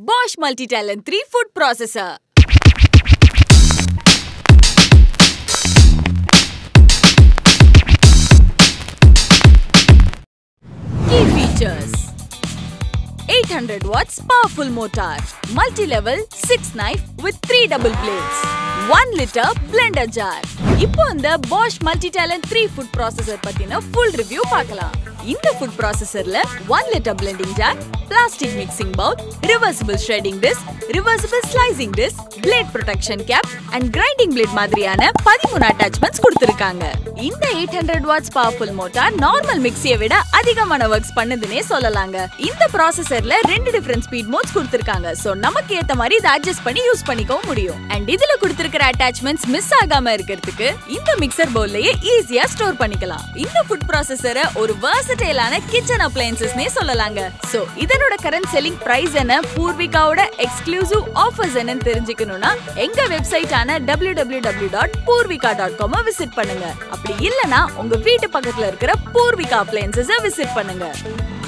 Bosch Multi-Talent 3 Food Processor. Key features 800 watts powerful motor, multi-level 6 knife with 3 double blades, 1 liter blender jar. இப்போ இந்த Bosch Multi-Talent 3 food processor பத்தின full review பார்க்கலாம். இந்த food processorல 1 liter blending jar, plastic mixing bowl, reversible shredding disc, reversible slicing disc, blade protection cap and grinding blade மாதிரியான 13 attachments கொடுத்திருக்காங்க. இந்த 800 watts powerful motor normal மிக்ஸியை விட அதிகமான ஒர்க்ஸ் பண்ணுதுன்னே சொல்லலாங்க. இந்த ப்ராசஸர்ல ரெண்டு டிஃபரண்ட் ஸ்பீட் மோட்ஸ் கொடுத்திருக்காங்க. சோ நமக்கு ஏத்த மாதிரி இதை அட்ஜஸ்ட் பண்ணி யூஸ் பண்ணிக்கவும் முடியும். அண்ட் இதுல கொடுத்திருக்கிற அட்டாச்மெண்ட்ஸ் மிஸ் ஆகாம இருக்கிறதுக்கு இந்த மிக்சர் பவுல்லயே ஈஸியா ஸ்டோர் பண்ணிக்கலாம். இந்த ஃபுட் ப்ராசஸரை ஒரு வெர்சடைலான கிச்சன் அப்ளையன்சஸ்னே சொல்லலாங்க. சோ இதனோட கரண்ட் செல்லிங் பிரைஸ் என்ன பூர்விகாவோட எக்ஸ்க்ளூசிவ் ஆஃபர்ஸ் என்னன்னு தெரிஞ்சுக்கணும்னா எங்க வெப்சைட்டான www.purvika.com dot Purvika dot com visit பண்ணுங்க அப்படி இல்லனா உங்க வீட்டு பக்கத்துல இருக்கிற பூர்விகா அப்ளையன்சஸை விசிட் பண்ணுங்க